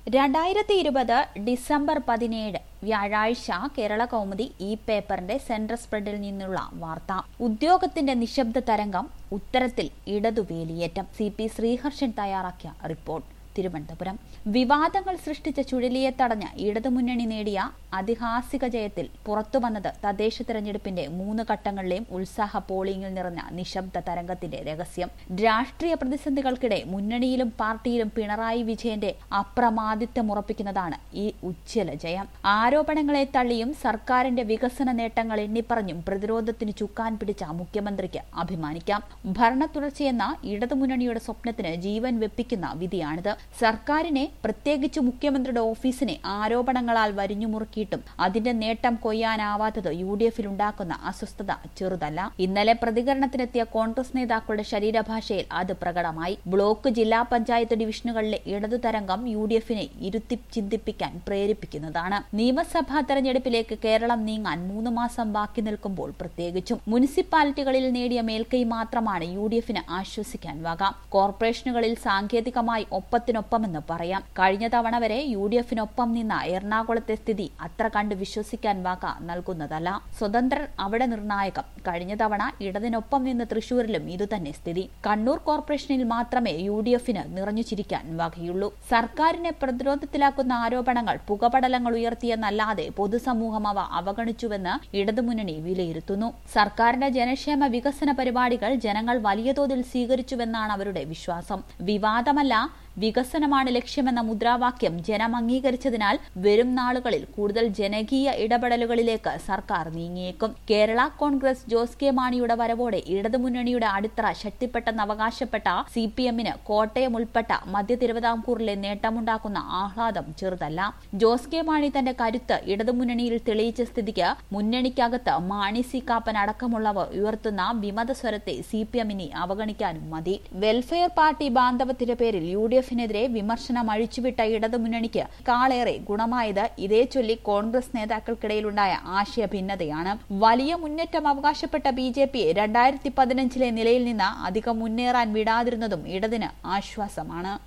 രണ്ടായിരത്തി ഇരുപത് ഡിസംബർ പതിനേഴ് വ്യാഴാഴ്ച കേരള കൗമുദി ഈ പേപ്പറിന്റെ സെൻട്രൽ സ്പ്രെഡിൽ നിന്നുള്ള വാർത്ത ഉദ്യോഗത്തിന്റെ നിശബ്ദ തരംഗം ഉത്തരത്തിൽ ഇടതുവേലിയേറ്റം സി പി ശ്രീഹർഷൻ തയ്യാറാക്കിയ റിപ്പോർട്ട് തിരുവനന്തപുരം വിവാദങ്ങൾ സൃഷ്ടിച്ച ചുഴലിയെ തടഞ്ഞ ഇടതുമുന്നണി നേടിയ അതിഹാസിക ജയത്തിൽ പുറത്തുവന്നത് തദ്ദേശ തെരഞ്ഞെടുപ്പിന്റെ മൂന്ന് ഘട്ടങ്ങളിലെയും ഉത്സാഹ പോളിംഗിൽ നിറഞ്ഞ നിശബ്ദ തരംഗത്തിന്റെ രഹസ്യം രാഷ്ട്രീയ പ്രതിസന്ധികൾക്കിടെ മുന്നണിയിലും പാർട്ടിയിലും പിണറായി വിജയന്റെ അപ്രമാദിത്വം ഉറപ്പിക്കുന്നതാണ് ഈ ഉജ്ജ്വല ജയം ആരോപണങ്ങളെ തള്ളിയും സർക്കാരിന്റെ വികസന നേട്ടങ്ങൾ എണ്ണിപ്പറഞ്ഞും പ്രതിരോധത്തിന് ചുക്കാൻ പിടിച്ച മുഖ്യമന്ത്രിക്ക് അഭിമാനിക്കാം ഭരണ തുടർച്ചയെന്ന ഇടതുമുന്നണിയുടെ സ്വപ്നത്തിന് ജീവൻ വെപ്പിക്കുന്ന വിധിയാണിത് സർക്കാരിനെ പ്രത്യേകിച്ച് മുഖ്യമന്ത്രിയുടെ ഓഫീസിനെ ആരോപണങ്ങളാൽ വരിഞ്ഞുമുറുക്കിയിട്ടും അതിന്റെ നേട്ടം കൊയ്യാനാവാത്തത് യു ഡി എഫിൽ ഉണ്ടാക്കുന്ന അസ്വസ്ഥത ചെറുതല്ല ഇന്നലെ പ്രതികരണത്തിനെത്തിയ കോൺഗ്രസ് നേതാക്കളുടെ ശരീരഭാഷയിൽ അത് പ്രകടമായി ബ്ലോക്ക് ജില്ലാ പഞ്ചായത്ത് ഡിവിഷനുകളിലെ ഇടതു തരംഗം യു ഡി എഫിനെ ഇരുത്തി ചിന്തിപ്പിക്കാൻ പ്രേരിപ്പിക്കുന്നതാണ് നിയമസഭാ തെരഞ്ഞെടുപ്പിലേക്ക് കേരളം നീങ്ങാൻ മൂന്ന് മാസം ബാക്കി നിൽക്കുമ്പോൾ പ്രത്യേകിച്ചും മുനിസിപ്പാലിറ്റികളിൽ നേടിയ മേൽക്കൈ മാത്രമാണ് യു ഡി എഫിന് ആശ്വസിക്കാൻ വക കോർപ്പറേഷനുകളിൽ സാങ്കേതികമായി ഒപ്പത്തിനൊപ്പമെന്ന് പറയാം കഴിഞ്ഞ തവണ വരെ യു ഡി എഫിനൊപ്പം നിന്ന എറണാകുളത്തെ സ്ഥിതി അത്ര കണ്ട് വിശ്വസിക്കാൻ വക നൽകുന്നതല്ല സ്വതന്ത്രർ അവിടെ നിർണായകം കഴിഞ്ഞ തവണ ഇടതിനൊപ്പം നിന്ന് തൃശൂരിലും ഇതുതന്നെ സ്ഥിതി കണ്ണൂർ കോർപ്പറേഷനിൽ മാത്രമേ യു ഡി എഫിന് നിറഞ്ഞു ചിരിക്കാൻ വകയുള്ളൂ സർക്കാരിനെ പ്രതിരോധത്തിലാക്കുന്ന ആരോപണങ്ങൾ പുകപടലങ്ങൾ ഉയർത്തിയെന്നല്ലാതെ പൊതുസമൂഹം അവ അവഗണിച്ചുവെന്ന് ഇടതുമുന്നണി വിലയിരുത്തുന്നു സർക്കാരിന്റെ ജനക്ഷേമ വികസന പരിപാടികൾ ജനങ്ങൾ വലിയ തോതിൽ സ്വീകരിച്ചുവെന്നാണ് അവരുടെ വിശ്വാസം വിവാദമല്ല വികസനമാണ് ലക്ഷ്യമെന്ന മുദ്രാവാക്യം ജനം അംഗീകരിച്ചതിനാൽ വരും നാളുകളിൽ കൂടുതൽ ജനകീയ ഇടപെടലുകളിലേക്ക് സർക്കാർ നീങ്ങിയേക്കും കേരള കോൺഗ്രസ് ജോസ് കെ മാണിയുടെ വരവോടെ ഇടതുമുന്നണിയുടെ അടിത്തറ ശക്തിപ്പെട്ടെന്ന് അവകാശപ്പെട്ട സി പി എമ്മിന് കോട്ടയം ഉൾപ്പെട്ട മധ്യ തിരുവിതാംകൂറിലെ നേട്ടമുണ്ടാക്കുന്ന ആഹ്ലാദം ചെറുതല്ല ജോസ് കെ മാണി തന്റെ കരുത്ത് ഇടതുമുന്നണിയിൽ തെളിയിച്ച സ്ഥിതിക്ക് മുന്നണിക്കകത്ത് മാണി സി കാപ്പൻ അടക്കമുള്ളവർ ഉയർത്തുന്ന വിമതസ്വരത്തെ സി പി എമ്മിനെ അവഗണിക്കാനും മതി വെൽഫെയർ പാർട്ടി ബാന്ധവത്തിന്റെ പേരിൽ യു ഡി എഫിനെതിരെ വിമർശനം അഴിച്ചുവിട്ട ഇടതുമുന്നണിക്ക് കാളേറെ ഗുണമായത് ഇതേ ചൊല്ലി കോൺഗ്രസ് നേതാക്കൾക്കിടയിലുണ്ടായ ആശയ ഭിന്നതയാണ് വലിയ മുന്നേറ്റം അവകാശപ്പെട്ട ബി ജെ പിയെ രണ്ടായിരത്തി പതിനഞ്ചിലെ നിലയിൽ നിന്ന് അധികം മുന്നേറാൻ വിടാതിരുന്നതും ഇടതിന് ആശ്വാസമാണ്